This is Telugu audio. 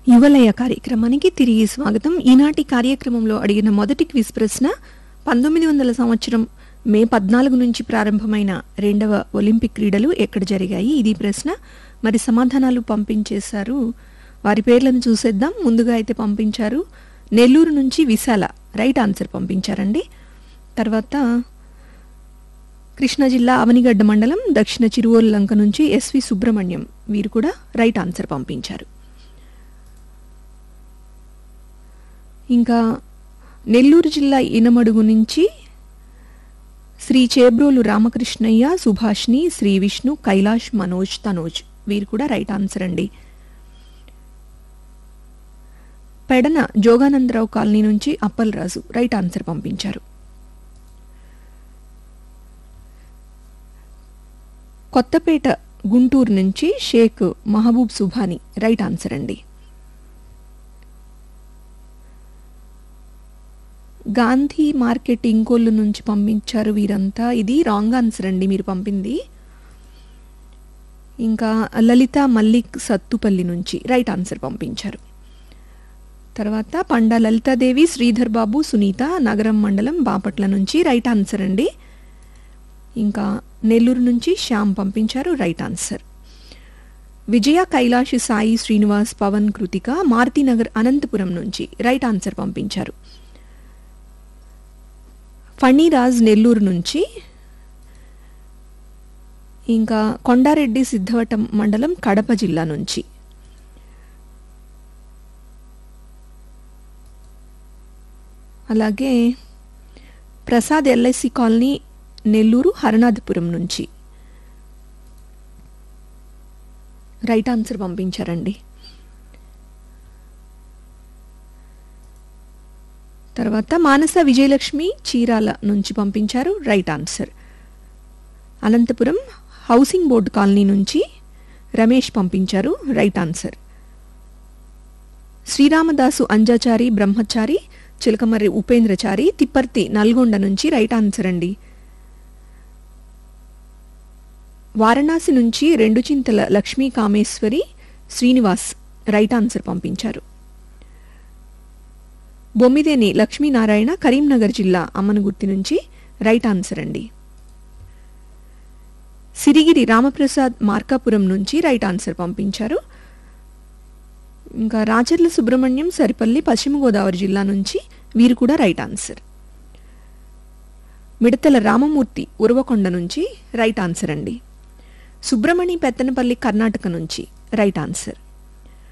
యువలయ కార్యక్రమానికి తిరిగి స్వాగతం ఈనాటి కార్యక్రమంలో అడిగిన మొదటి క్విజ్ ప్రశ్న పంతొమ్మిది వందల సంవత్సరం మే పద్నాలుగు నుంచి ప్రారంభమైన రెండవ ఒలింపిక్ క్రీడలు ఎక్కడ జరిగాయి ఇది ప్రశ్న మరి సమాధానాలు పంపించేశారు వారి పేర్లను చూసేద్దాం ముందుగా అయితే పంపించారు నెల్లూరు నుంచి విశాల రైట్ ఆన్సర్ పంపించారండి తర్వాత కృష్ణా జిల్లా అవనిగడ్డ మండలం దక్షిణ చిరువోలు లంక నుంచి ఎస్వి సుబ్రహ్మణ్యం వీరు కూడా రైట్ ఆన్సర్ పంపించారు ఇంకా నెల్లూరు జిల్లా ఇనమడుగు నుంచి శ్రీ చేబ్రోలు రామకృష్ణయ్య సుభాష్ని శ్రీ విష్ణు కైలాష్ మనోజ్ తనోజ్ వీరు కూడా రైట్ ఆన్సర్ అండి పెడన జోగానందరావు కాలనీ నుంచి అప్పలరాజు రైట్ ఆన్సర్ పంపించారు కొత్తపేట గుంటూరు నుంచి షేక్ మహబూబ్ సుభాని రైట్ ఆన్సర్ అండి గాంధీ మార్కెట్ ఇంకోళ్ళు నుంచి పంపించారు వీరంతా ఇది రాంగ్ ఆన్సర్ అండి మీరు పంపింది ఇంకా లలిత మల్లిక్ సత్తుపల్లి నుంచి రైట్ ఆన్సర్ పంపించారు తర్వాత పండా లలితాదేవి శ్రీధర్ బాబు సునీత నగరం మండలం బాపట్ల నుంచి రైట్ ఆన్సర్ అండి ఇంకా నెల్లూరు నుంచి శ్యామ్ పంపించారు రైట్ ఆన్సర్ విజయ కైలాష్ సాయి శ్రీనివాస్ పవన్ కృతిక మారుతినగర్ అనంతపురం నుంచి రైట్ ఆన్సర్ పంపించారు ఫణిరాజ్ నెల్లూరు నుంచి ఇంకా కొండారెడ్డి సిద్ధవటం మండలం కడప జిల్లా నుంచి అలాగే ప్రసాద్ ఎల్ఐసి కాలనీ నెల్లూరు హరనాథపురం నుంచి రైట్ ఆన్సర్ పంపించారండి తర్వాత మానస విజయలక్ష్మి చీరాల నుంచి పంపించారు right answer Anantapur housing board colony నుంచి రమేష్ పంపించారు రైట్ ఆన్సర్ శ్రీరామదాసు అంజాచారి బ్రహ్మచారి చిలకమర్రి ఉపేంద్రచారి తిప్పర్తి నల్గొండ నుంచి రైట్ ఆన్సర్ అండి వారణాసి నుంచి రెండు చింతల లక్ష్మీ కామేశ్వరి శ్రీనివాస్ రైట్ ఆన్సర్ పంపించారు బొమ్మిదేని లక్ష్మీనారాయణ కరీంనగర్ జిల్లా అమ్మనగుర్తి నుంచి రైట్ ఆన్సర్ అండి సిరిగిరి రామప్రసాద్ మార్కాపురం నుంచి రైట్ ఆన్సర్ పంపించారు ఇంకా రాచర్ల సుబ్రహ్మణ్యం సరిపల్లి పశ్చిమ గోదావరి జిల్లా నుంచి వీరు కూడా రైట్ ఆన్సర్ మిడతల రామమూర్తి ఉరవకొండ నుంచి రైట్ ఆన్సర్ అండి సుబ్రమణి పెత్తనపల్లి కర్ణాటక నుంచి రైట్ ఆన్సర్